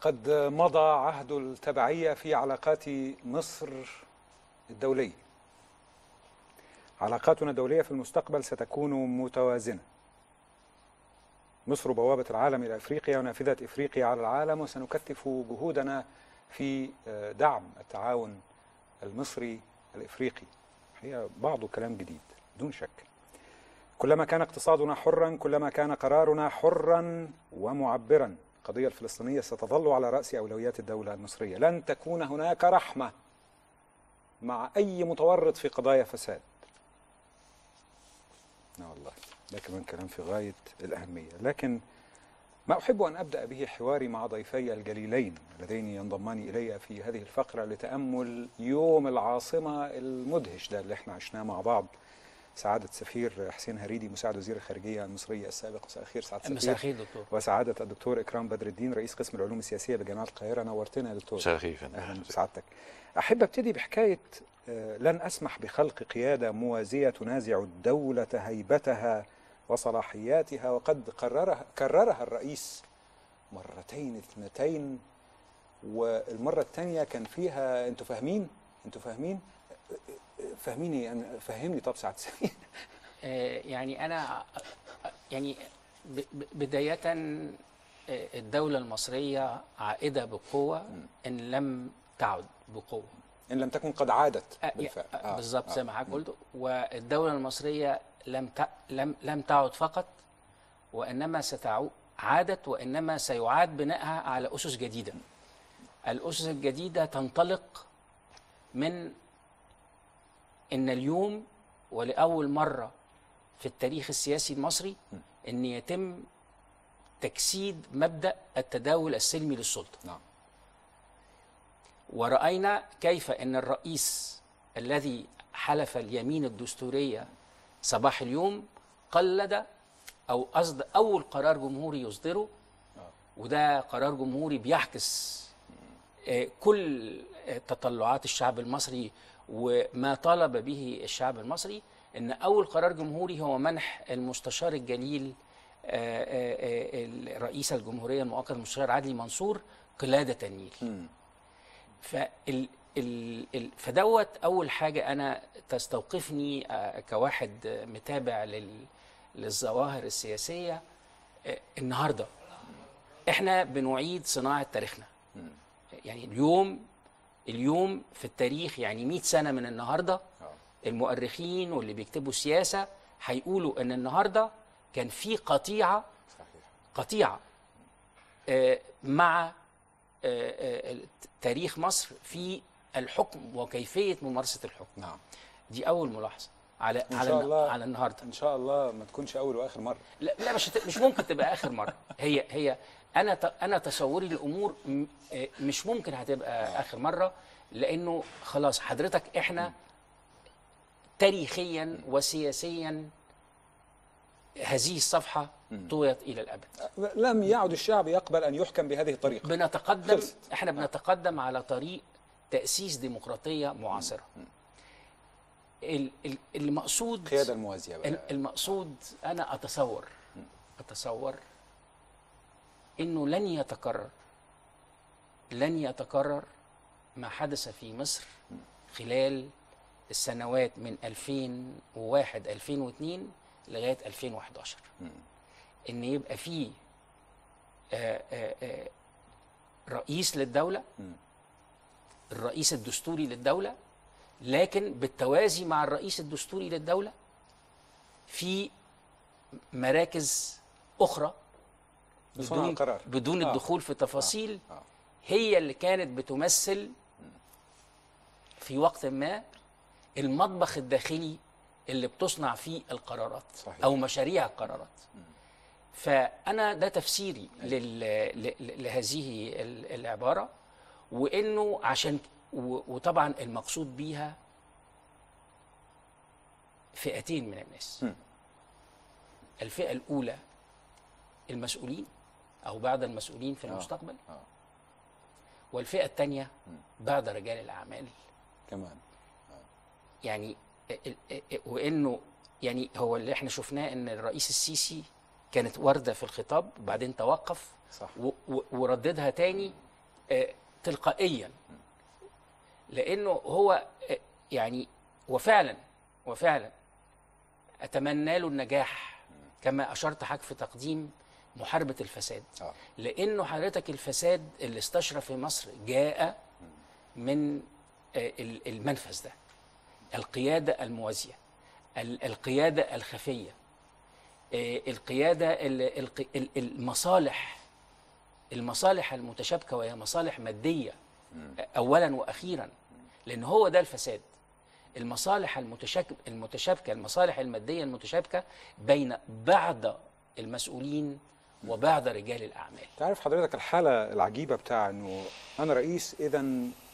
لقد مضى عهد التبعية في علاقات مصر الدولية علاقاتنا الدولية في المستقبل ستكون متوازنة مصر بوابة العالم إلى أفريقيا ونافذة إفريقيا على العالم وسنكثف جهودنا في دعم التعاون المصري الإفريقي هي بعض كلام جديد دون شك كلما كان اقتصادنا حرا كلما كان قرارنا حرا ومعبرا القضية الفلسطينية ستظل على رأس أولويات الدولة المصرية لن تكون هناك رحمة مع أي متورط في قضايا فساد لا والله ده كمان كلام في غاية الأهمية لكن ما أحب أن أبدأ به حواري مع ضيفي الجليلين اللذين ينضمان إلي في هذه الفقرة لتأمل يوم العاصمة المدهش ده اللي احنا عشناه مع بعض سعادة سفير حسين هريدي مساعد وزير الخارجية المصرية السابق مساء الخير سعادة السفير مساء الخير دكتور وسعادة الدكتور إكرام بدر الدين رئيس قسم العلوم السياسية بجامعة القاهرة نورتنا يا دكتور مساء الخير فندم. أهلا بسعادتك أحب أبتدي بحكاية آه، لن أسمح بخلق قيادة موازية تنازع الدولة هيبتها وصلاحياتها وقد قررها كررها الرئيس مرتين اثنتين والمرة الثانية كان فيها أنتوا فاهمين؟ أنتوا فاهمين؟ فاهميني أنا فهمني طب سعادة السفير آه، يعني انا يعني ب- ب- بدايه آه، الدوله المصريه عائده بقوه ان لم تعد بقوه إن لم تكن قد عادت آه، بالفعل آه، آه، بالظبط آه. زي ما حضرتك قلت والدوله المصريه لم ت... لم لم تعد فقط وانما ستعود عادت وانما سيعاد بنائها على اسس جديده الاسس الجديده تنطلق من ان اليوم ولاول مره في التاريخ السياسي المصري ان يتم تجسيد مبدا التداول السلمي للسلطه نعم ورأينا كيف أن الرئيس الذي حلف اليمين الدستورية صباح اليوم قلد أو أصد أول قرار جمهوري يصدره وده قرار جمهوري بيعكس آه، كل آه، تطلعات الشعب المصري وما طالب به الشعب المصري ان اول قرار جمهوري هو منح المستشار الجليل آه، آه، آه، رئيس الجمهوريه المؤقت المستشار عدلي منصور قلاده النيل مم. فال ال ال فدوت اول حاجه انا تستوقفني آه، كواحد آه، متابع لل للظواهر السياسيه آه، النهارده احنا بنعيد صناعه تاريخنا يعني اليوم اليوم في التاريخ يعني 100 سنه من النهارده آه. المؤرخين واللي بيكتبوا سياسه هيقولوا ان النهارده كان في قطيعه صحيح قطيعة آه، مع آه، آه، تاريخ مصر في الحكم وكيفية ممارسة الحكم نعم دي أول ملاحظة على إن على شاء الن- الله. على النهارده إن شاء الله ما تكونش أول وآخر مرة لا, لا مش هت- مش ممكن تبقى آخر مرة هي هي أنا ت- أنا تصوري للأمور م- آه، مش ممكن هتبقى آخر مرة لأنه خلاص حضرتك إحنا تاريخيا وسياسيا هذه الصفحة طويت إلى الأبد لم يعد الشعب يقبل أن يحكم بهذه الطريقة بنتقدم خلصت. احنا بنتقدم على طريق تأسيس ديمقراطية معاصرة ال- ال- المقصود القيادة الموازية ال- بقى المقصود أنا أتصور أتصور إنه لن يتكرر لن يتكرر ما حدث في مصر خلال السنوات من 2001 2002 لغاية 2011 إن يبقى فيه آه، آه، آه، رئيس للدولة الرئيس الدستوري للدولة لكن بالتوازي مع الرئيس الدستوري للدولة في مراكز أخرى بصنع بدون, القرار. بدون آه. الدخول في تفاصيل آه. هي اللي كانت بتمثل في وقت ما المطبخ الداخلي اللي بتصنع فيه القرارات صحيح. أو مشاريع القرارات فأنا ده تفسيري لل... ل... ل- لهذه ال- العبارة وإنه عشان و... وطبعا المقصود بيها فئتين من الناس مم. الفئة الأولى المسؤولين أو بعض المسؤولين في المستقبل آه. والفئة الثانية بعض رجال الأعمال كمان يعني ال- ال- وانه يعني هو اللي احنا شفناه ان الرئيس السيسي كانت وارده في الخطاب وبعدين توقف صح. و- و- ورددها تاني آه، تلقائيا لانه هو آه، يعني وفعلا وفعلا اتمنى له النجاح كما اشرت حضرتك في تقديم محاربه الفساد آه. لانه حضرتك الفساد اللي استشرى في مصر جاء من آه، ال- المنفذ ده القياده الموازيه ال- القياده الخفيه آه، القياده ال- الق- ال- المصالح المصالح المتشابكه وهي مصالح ماديه اولا واخيرا لان هو ده الفساد المصالح المتشابكه المتشابكه المصالح الماديه المتشابكه بين بعض المسؤولين وبعض رجال الاعمال تعرف حضرتك الحالة العجيبة بتاع انه انا رئيس اذا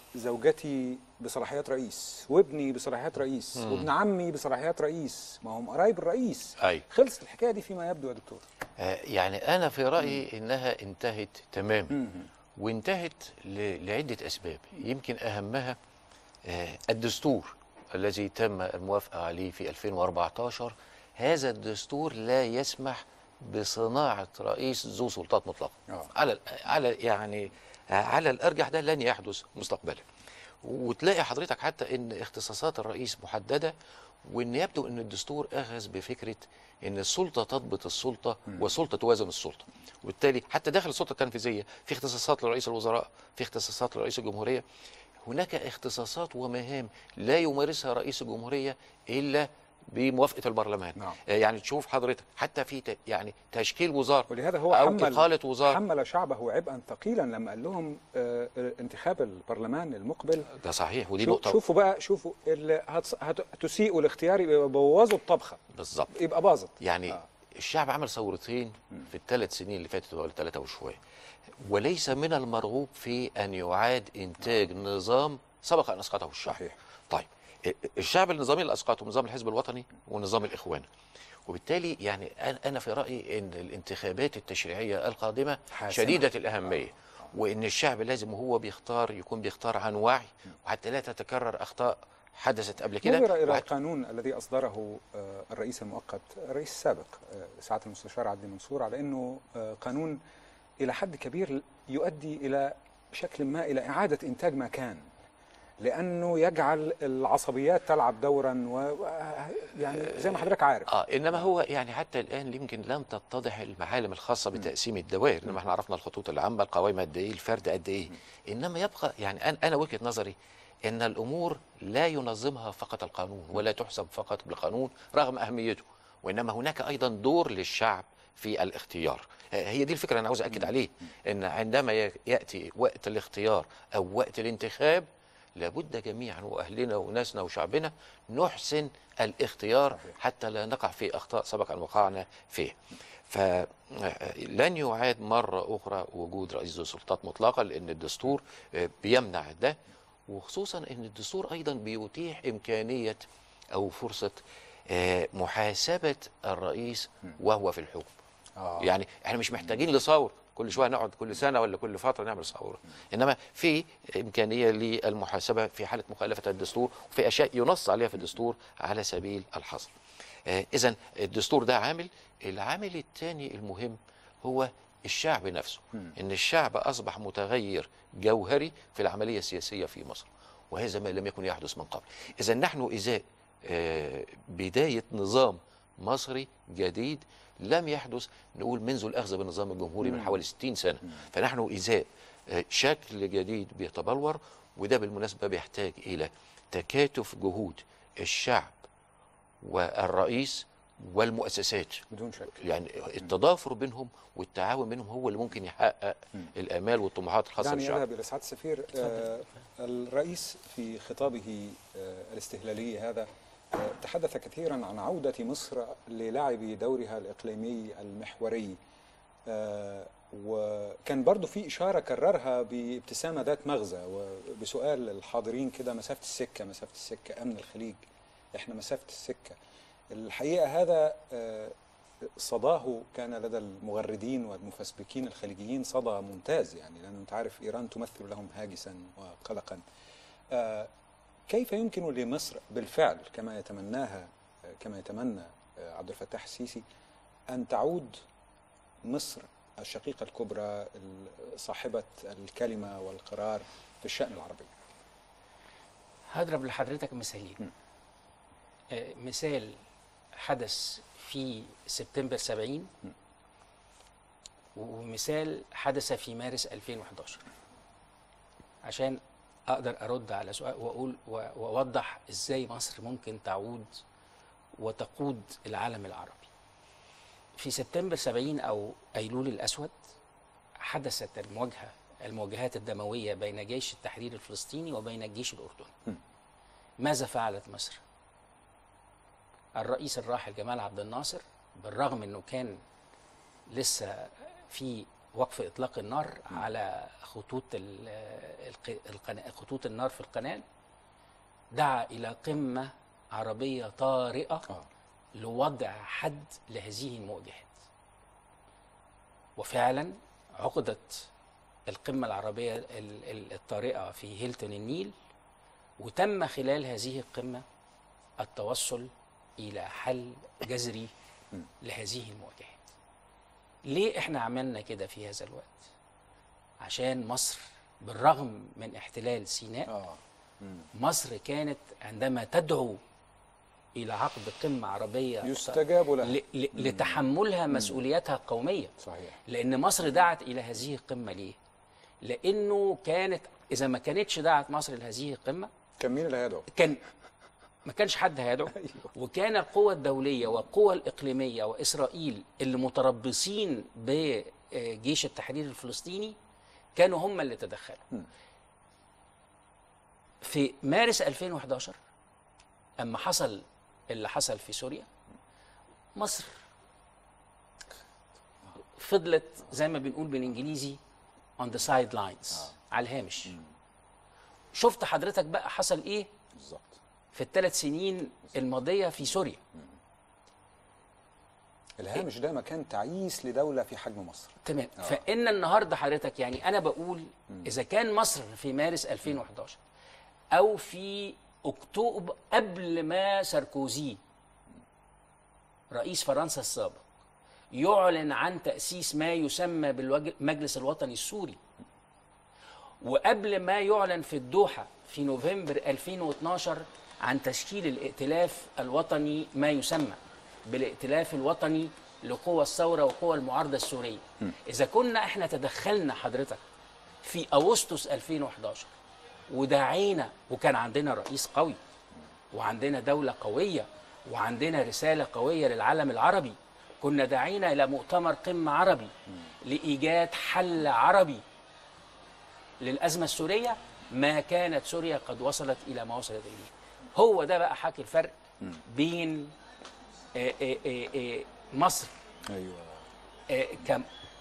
زوجتي بصلاحيات رئيس وابني بصلاحيات رئيس وابن عمي بصلاحيات رئيس ما هم قرايب الرئيس أيوة. خلصت الحكاية دي فيما يبدو يا دكتور آه، يعني أنا في رأيي إنها انتهت تماما وانتهت ل- لعدة أسباب يمكن أهمها آه، الدستور الذي تم الموافقة عليه في 2014 هذا الدستور لا يسمح بصناعة رئيس ذو سلطات مطلقة آه. على على يعني على الأرجح ده لن يحدث مستقبلا وتلاقي حضرتك حتى ان اختصاصات الرئيس محدده وان يبدو ان الدستور اخذ بفكره ان السلطه تضبط السلطه والسلطه توازن السلطه وبالتالي حتى داخل السلطه التنفيذيه في اختصاصات لرئيس الوزراء في اختصاصات لرئيس الجمهوريه هناك اختصاصات ومهام لا يمارسها رئيس الجمهوريه الا بموافقه البرلمان نعم. آه، يعني تشوف حضرتك حتى في ت- يعني تشكيل وزاره ولهذا هو او حمل اقاله وزاره حمل شعبه عبئا ثقيلا لما قال لهم آه، آه، انتخاب البرلمان المقبل ده صحيح ودي شو- نقطه شوفوا بقى شوفوا اللي هتص- هت- هتسيئوا الاختيار يبقى بوظوا الطبخه بالظبط يبقى باظت يعني آه. آه. الشعب عمل ثورتين في الثلاث سنين اللي فاتت ولا ثلاثة وشوية وليس من المرغوب في أن يعاد إنتاج نظام سبق أن أسقطه الشعب صحيح. طيب ال- الشعب النظامي اللي أسقطه نظام الحزب الوطني ونظام الإخوان وبالتالي يعني أنا- أنا في رأيي أن الانتخابات التشريعية القادمة حاسمة. شديدة الأهمية وأن الشعب لازم وهو بيختار يكون بيختار عن وعي وحتى لا تتكرر أخطاء حدثت قبل كده نظر الى وحت- القانون الذي اصدره آه، الرئيس المؤقت الرئيس السابق آه، سعاده المستشار عدلي منصور على انه آه، قانون الى حد كبير يؤدي الى بشكل ما الى اعاده انتاج ما كان لانه يجعل العصبيات تلعب دورا و و- يعني زي ما حضرتك عارف اه انما هو يعني حتى الان يمكن لم تتضح المعالم الخاصه بتقسيم الدوائر انما احنا عرفنا الخطوط العامه القوائم قد ايه الفرد قد ايه انما يبقى يعني انا انا وجهه نظري ان الامور لا ينظمها فقط القانون ولا تحسب فقط بالقانون رغم اهميته وانما هناك ايضا دور للشعب في الاختيار آه، هي دي الفكره اللي انا عاوز اكد عليه ان عندما ي- ياتي وقت الاختيار او وقت الانتخاب لابد جميعا واهلنا وناسنا وشعبنا نحسن الاختيار صحيح. حتى لا نقع في اخطاء سبق ان وقعنا فيه فلن يعاد مرة أخرى وجود رئيس ذو سلطات مطلقة لأن الدستور آه، بيمنع ده وخصوصا أن الدستور أيضا بيتيح إمكانية أو فرصة آه، محاسبة الرئيس وهو في الحكم آه. يعني احنا مش محتاجين لثور كل شويه نقعد كل سنه ولا كل فتره نعمل ثوره انما في امكانيه للمحاسبه في حاله مخالفه الدستور وفي اشياء ينص عليها في الدستور على سبيل الحظر اذا الدستور ده عامل العامل الثاني المهم هو الشعب نفسه ان الشعب اصبح متغير جوهري في العمليه السياسيه في مصر وهذا ما لم يكن يحدث من قبل اذا نحن ازاء آه، بدايه نظام مصري جديد لم يحدث نقول منذ الاخذ بالنظام الجمهوري من حوالي 60 سنه فنحن ازاء آه، شكل جديد بيتبلور وده بالمناسبه بيحتاج الى تكاتف جهود الشعب والرئيس والمؤسسات بدون شك يعني التضافر بينهم والتعاون بينهم هو اللي ممكن يحقق الامال والطموحات الخاصه دعني بالشعب اذهب الى سعاده السفير آه الرئيس في خطابه آه الاستهلالي هذا آه تحدث كثيرا عن عوده مصر للعب دورها الاقليمي المحوري آه وكان برضو في اشاره كررها بابتسامه ذات مغزى وبسؤال الحاضرين كده مسافه السكه مسافه السكه امن الخليج احنا مسافه السكه الحقيقه هذا آه صداه كان لدى المغردين والمفسبكين الخليجيين صدى ممتاز يعني لأنه أنت عارف إيران تمثل لهم هاجسا وقلقا آه كيف يمكن لمصر بالفعل كما يتمناها آه كما يتمنى آه عبد الفتاح السيسي أن تعود مصر الشقيقة الكبرى ال- صاحبة الكلمة والقرار في الشأن العربي هضرب لحضرتك مثالين م. آه، مثال حدث في سبتمبر 70 م. ومثال حدث في مارس 2011 عشان اقدر ارد على سؤال واقول و- واوضح ازاي مصر ممكن تعود وتقود العالم العربي في سبتمبر 70 او ايلول الاسود حدثت المواجهه المواجهات الدمويه بين جيش التحرير الفلسطيني وبين الجيش الاردني م. ماذا فعلت مصر الرئيس الراحل جمال عبد الناصر بالرغم انه كان لسه في وقف اطلاق النار على خطوط ال- الق- القنا- خطوط النار في القناه دعا الى قمه عربيه طارئه آه. لوضع حد لهذه المواجهات وفعلا عقدت القمة العربية ال- ال- الطارئة في هيلتون النيل وتم خلال هذه القمة التوصل إلى حل جذري لهذه المواجهات ليه احنا عملنا كده في هذا الوقت عشان مصر بالرغم من احتلال سيناء آه. مم. مصر كانت عندما تدعو إلى عقد قمة عربية يستجاب لها ل- ل- لتحملها مسؤولياتها القومية صحيح لأن مصر دعت إلى هذه القمة ليه؟ لأنه كانت إذا ما كانتش دعت مصر لهذه القمة كان مين اللي هيدعو؟ كان ما كانش حد هيدعو وكان القوى الدولية والقوى الإقليمية وإسرائيل اللي متربصين بجيش التحرير الفلسطيني كانوا هم اللي تدخلوا في مارس 2011 أما حصل اللي حصل في سوريا مصر فضلت زي ما بنقول بالانجليزي on the sidelines على الهامش شفت حضرتك بقى حصل ايه بالظبط في الثلاث سنين الماضيه في سوريا الهامش ده مكان تعيس لدولة في حجم مصر تمام فان النهارده حضرتك يعني انا بقول اذا كان مصر في مارس 2011 او في اكتوبر قبل ما ساركوزي رئيس فرنسا السابق يعلن عن تاسيس ما يسمى بالمجلس الوطني السوري وقبل ما يعلن في الدوحه في نوفمبر 2012 عن تشكيل الائتلاف الوطني ما يسمى بالائتلاف الوطني لقوى الثوره وقوى المعارضه السوريه اذا كنا احنا تدخلنا حضرتك في اغسطس 2011 ودعينا وكان عندنا رئيس قوي وعندنا دوله قويه وعندنا رساله قويه للعالم العربي كنا دعينا الى مؤتمر قمه عربي لايجاد حل عربي للازمه السوريه ما كانت سوريا قد وصلت الى ما وصلت اليه هو ده بقى حكي الفرق بين آه، آه، آه، آه، مصر ايوه آه، كم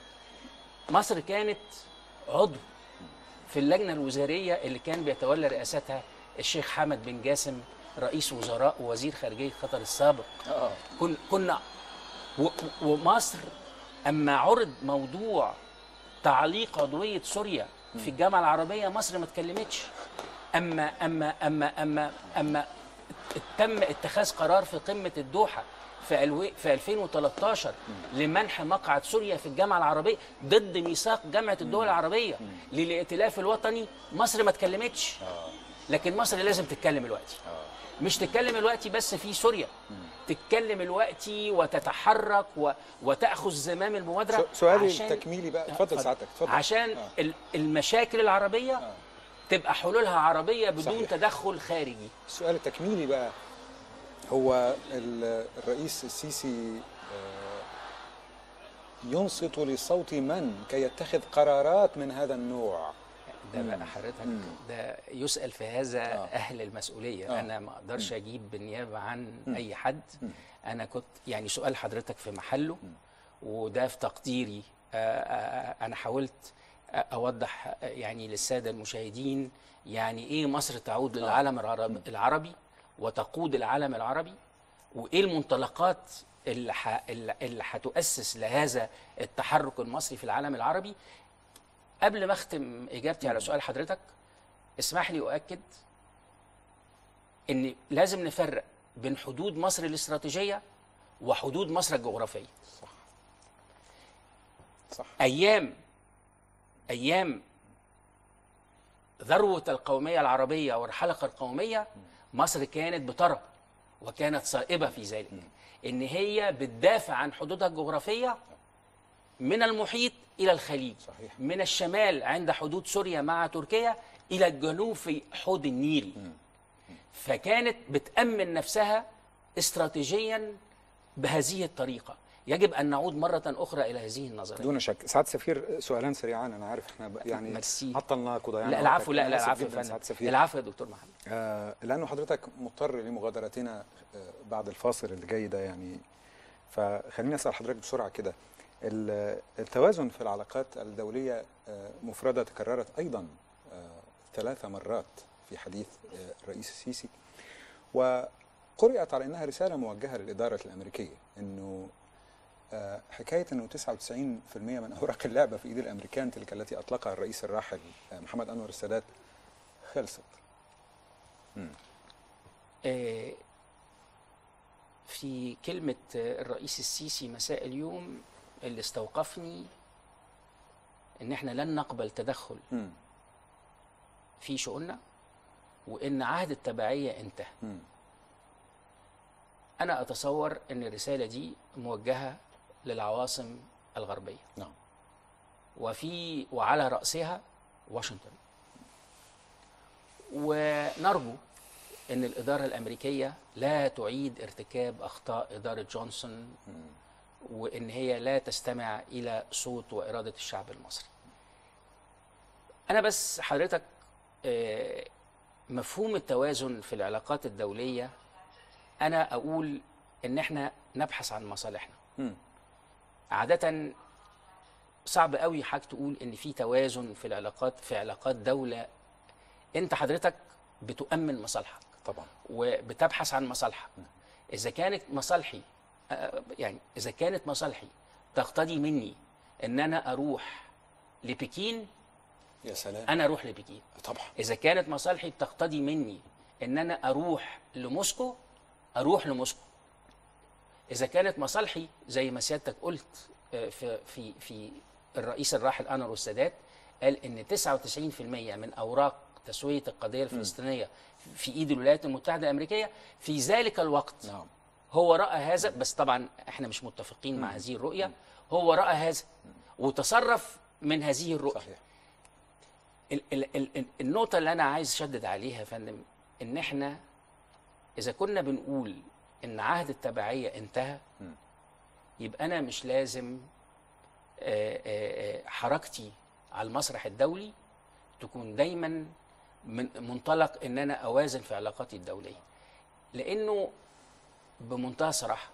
مصر كانت عضو في اللجنه الوزاريه اللي كان بيتولى رئاستها الشيخ حمد بن جاسم رئيس وزراء ووزير خارجيه قطر السابق اه كن كنا و- ومصر اما عرض موضوع تعليق عضويه سوريا في الجامعه العربيه مصر ما اتكلمتش اما اما اما اما اما تم اتخاذ قرار في قمه الدوحه في الو... في 2013 لمنح مقعد سوريا في الجامعه العربيه ضد ميثاق جامعه الدول العربيه للائتلاف الوطني مصر ما اتكلمتش لكن مصر لازم تتكلم دلوقتي مش تتكلم دلوقتي بس في سوريا تتكلم دلوقتي وتتحرك و... وتاخذ زمام المبادره س- سؤالي عشان- التكميلي بقى اتفضل سعادتك اتفضل عشان آه. ال- المشاكل العربيه تبقى حلولها عربيه بدون صحيح. تدخل خارجي السؤال التكميلي بقى هو ال- الرئيس السيسي آه، ينصت لصوت من كي يتخذ قرارات من هذا النوع ده بقى حضرتك ده يسأل في هذا آه. أهل المسؤولية آه. أنا ما أقدرش أجيب بالنيابة عن أي حد أنا كنت يعني سؤال حضرتك في محله وده في تقديري آه، آه، أنا حاولت أوضح آه، يعني للسادة المشاهدين يعني إيه مصر تعود للعالم العربي, العربي وتقود العالم العربي وإيه المنطلقات اللي ح- اللي اللي هتؤسس لهذا التحرك المصري في العالم العربي قبل ما اختم اجابتي على سؤال حضرتك اسمح لي اؤكد ان لازم نفرق بين حدود مصر الاستراتيجيه وحدود مصر الجغرافيه صح صح ايام ايام ذروه القوميه العربيه والحلقه القوميه مصر كانت بترى وكانت صائبه في ذلك ان هي بتدافع عن حدودها الجغرافيه من المحيط الى الخليج صحيح. من الشمال عند حدود سوريا مع تركيا الى الجنوب في حوض النيل فكانت بتامن نفسها استراتيجيا بهذه الطريقه يجب ان نعود مره اخرى الى هذه النظريه دون شك سعاده السفير سؤالان سريعان انا عارف احنا ب- يعني ميرسي. عطلناك وضيعنا لا العفو لا وقتك. لا آسف العفو يا جداً فندم سعاده السفير العفو يا دكتور محمد آه لانه حضرتك مضطر لمغادرتنا آه بعد الفاصل اللي جاي ده يعني فخليني اسال حضرتك بسرعه كده ال- التوازن في العلاقات الدوليه آه مفرده تكررت ايضا آه ثلاث مرات في حديث آه الرئيس السيسي وقرأت على انها رساله موجهه للاداره الامريكيه انه آه، حكايه انه 99% من اوراق اللعبه في ايد الامريكان تلك التي اطلقها الرئيس الراحل آه، محمد انور السادات خلصت آه، في كلمة آه، الرئيس السيسي مساء اليوم اللي استوقفني ان احنا لن نقبل تدخل مم. في شؤوننا وان عهد التبعية انتهى مم. انا اتصور ان الرسالة دي موجهة للعواصم الغربية نعم وفي وعلى رأسها واشنطن ونرجو أن الإدارة الأمريكية لا تعيد ارتكاب أخطاء إدارة جونسون وأن هي لا تستمع إلى صوت وإرادة الشعب المصري أنا بس حضرتك آه، مفهوم التوازن في العلاقات الدولية أنا أقول أن احنا نبحث عن مصالحنا مم. عادة صعب قوي حاجة تقول ان في توازن في العلاقات في علاقات دولة انت حضرتك بتؤمن مصالحك طبعا وبتبحث عن مصالحك اذا كانت مصالحي آه، يعني اذا كانت مصالحي تقتضي مني ان انا اروح لبكين يا سلام انا اروح لبكين طبعا اذا كانت مصالحي بتقتضي مني ان انا اروح لموسكو اروح لموسكو اذا كانت مصالحي زي ما سيادتك قلت آه، في في في الرئيس الراحل انور السادات قال ان 99% من اوراق تسويه القضيه الفلسطينيه في ايد الولايات المتحده الامريكيه في ذلك الوقت نعم هو راى هذا بس طبعا احنا مش متفقين مع هذه الرؤيه هو راى هذا وتصرف من هذه الرؤيه صحيح ال ال ال ال- النقطة اللي أنا عايز أشدد عليها يا فندم إن إحنا إذا كنا بنقول إن عهد التبعية انتهى يبقى أنا مش لازم آه، آه، آه، حركتي على المسرح الدولي تكون دايما من منطلق إن أنا أوازن في علاقاتي الدولية لأنه بمنتهى الصراحة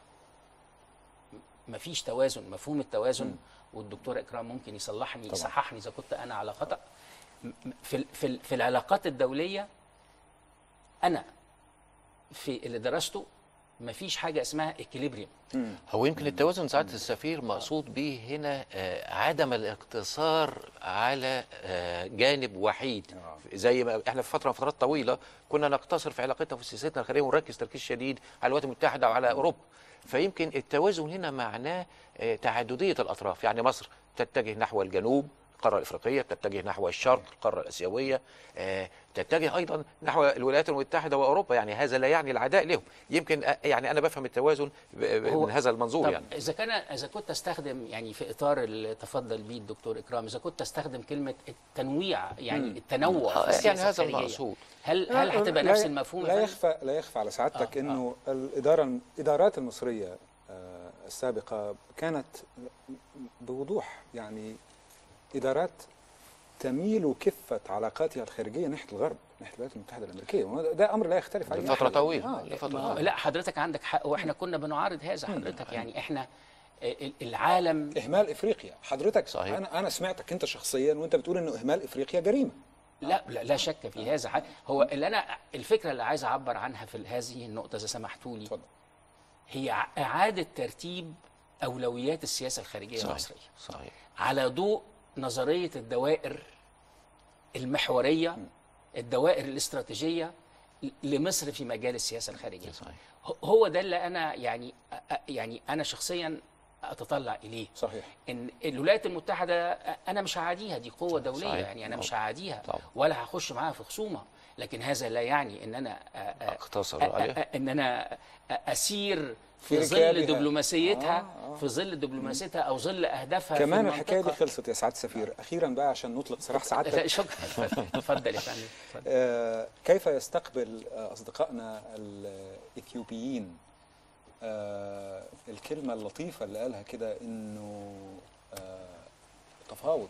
مفيش توازن مفهوم التوازن والدكتور إكرام ممكن يصلحني طبعا. يصححني إذا كنت أنا على خطأ في ال- في ال- في العلاقات الدوليه انا في اللي درسته مفيش حاجه اسمها اكيليبريم هو يمكن التوازن سعاده السفير مقصود به هنا آه، عدم الاقتصار على آه، جانب وحيد زي ما احنا في فتره من فترات طويله كنا نقتصر في علاقتنا وفي سياستنا الخارجيه ونركز تركيز شديد على الولايات المتحده وعلى اوروبا فيمكن التوازن هنا معناه آه، تعدديه الاطراف يعني مصر تتجه نحو الجنوب القاره الافريقيه تتجه نحو الشرق القاره الاسيويه آه، تتجه ايضا نحو الولايات المتحده واوروبا يعني هذا لا يعني العداء لهم يمكن آه، يعني انا بفهم التوازن ب- ب- هو- من هذا المنظور طب يعني اذا كان اذا كنت استخدم يعني في اطار اللي تفضل بيه الدكتور اكرام اذا كنت استخدم كلمه التنويع يعني التنوع آه، في السياسة يعني هذا الخارجية، المقصود. هل هل هتبقى لا- نفس المفهوم يا لا فندم؟ يخفى لا يخفى على سعادتك آه، انه الاداره الادارات المصريه آه، السابقه كانت بوضوح يعني ادارات تميل كفه علاقاتها الخارجيه ناحيه الغرب ناحيه الولايات المتحده الامريكيه وده- ده امر لا يختلف عليه لفترة أحد. طويلة. آه لفترة ما هو- لا حضرتك عندك حق واحنا كنا بنعارض هذا حضرتك يعني احنا ال- العالم اهمال افريقيا حضرتك صحيح. انا انا سمعتك انت شخصيا وانت بتقول انه اهمال افريقيا جريمه لا لا, لا شك في هذا حق. هو اللي انا الفكره اللي عايز اعبر عنها في هذه النقطه اذا سمحتوا لي اتفضل هي ع- اعاده ترتيب اولويات السياسه الخارجيه صحيح المصريه صحيح على ضوء نظريه الدوائر المحوريه الدوائر الاستراتيجيه ل- لمصر في مجال السياسه الخارجيه صحيح ه- هو ده اللي انا يعني أ- أ- يعني انا شخصيا اتطلع اليه صحيح ان الولايات المتحده انا مش هعاديها دي قوه دوليه صحيح. يعني انا مش طبعا. هعاديها طبعا. ولا هخش معاها في خصومه لكن هذا لا يعني ان انا أ- أ- اقتصر أ- عليها أ- ان انا أ- اسير في في ظل ركابها. دبلوماسيتها آه، آه. في ظل دبلوماسيتها او ظل اهدافها في كمان الحكايه دي المنطقة. خلصت يا سعاده السفير اخيرا بقى عشان نطلق سراح لا سعادتك شكرا اتفضل يا فندم اتفضل. آه، كيف يستقبل آه، اصدقائنا الاثيوبيين آه، الكلمه اللطيفه اللي قالها كده انه آه، تفاوض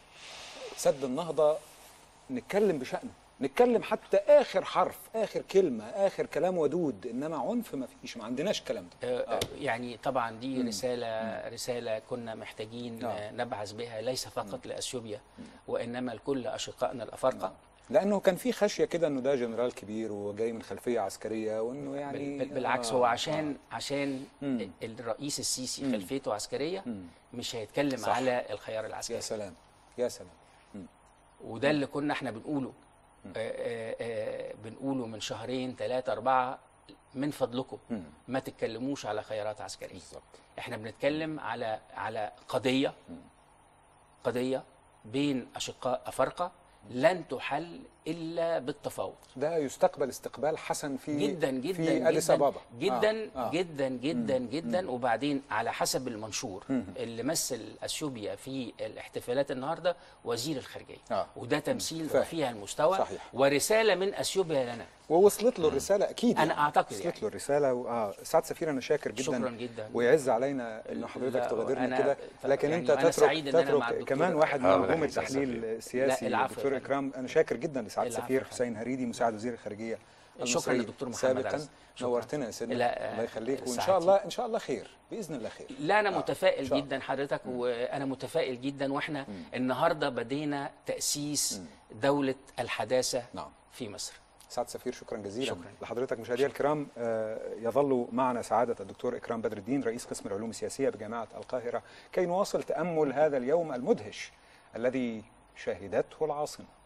سد النهضه نتكلم بشأنه نتكلم حتى اخر حرف اخر كلمه اخر كلام ودود انما عنف ما فيش ما عندناش الكلام ده آه، يعني طبعا دي رسالة رسالة كنا محتاجين آه. آه، نبعث بها ليس فقط لأثيوبيا وإنما لكل أشقائنا الأفارقة لانه كان في خشيه كده انه ده جنرال كبير وجاي من خلفيه عسكريه وانه يعني بال- بالعكس آه، هو عشان عشان مم. الرئيس السيسي مم. خلفيته عسكرية مم. مش هيتكلم صح. على الخيار يا العسكري سلام يا سلام وده اللي كنا احنا بنقوله آه، آه، آه، بنقوله من شهرين ثلاثة أربعة من فضلكم مم. ما تتكلموش على خيارات عسكرية بالظبط احنا بنتكلم على على قضيه قضيه بين اشقاء افارقه لن تحل الا بالتفاوض ده يستقبل استقبال حسن في جدا جدا في اديس جدا ابابا جدا آه. آه. جدا جدا جدا وبعدين على حسب المنشور مم. اللي مثل اثيوبيا في الاحتفالات النهارده وزير الخارجيه آه. وده تمثيل فاهم. رفيع المستوى صحيح. ورساله من اثيوبيا لنا ووصلت له الرساله اكيد أنا أعتقد وصلت يعني. له الرساله و... اه سعد سفير انا شاكر جدا شكرا جدا ويعز علينا ان حضرتك لا، تغادرنا أنا- كده لكن يعني انت أنا تترك سعيد إن أنا مع تترك الدكتور كمان واحد من حاضر، نجوم أهلا التحليل وسهلا. السياسي لا، العفو يا الدكتور فندم. اكرام انا شاكر جدا لسعد العفو السفير يا فندم. حسين هريدي مساعد وزير الخارجيه شكرا المصري للدكتور محمد سابقا عز. شكرا. نورتنا يا سيدنا لا، الله يخليك وان سعادتي. شاء الله ان شاء الله خير باذن الله خير لا انا آه، متفائل إن شاء جدا حضرتك وانا متفائل جدا واحنا النهارده بدينا تاسيس دوله الحداثه نعم. في مصر سعد سفير شكرا جزيلا شكراً. لحضرتك مشاهدينا الكرام آه، يظل معنا سعادة الدكتور إكرام بدر الدين رئيس قسم العلوم السياسية بجامعة القاهرة كي نواصل تأمل هذا اليوم المدهش الذي شهدته العاصمة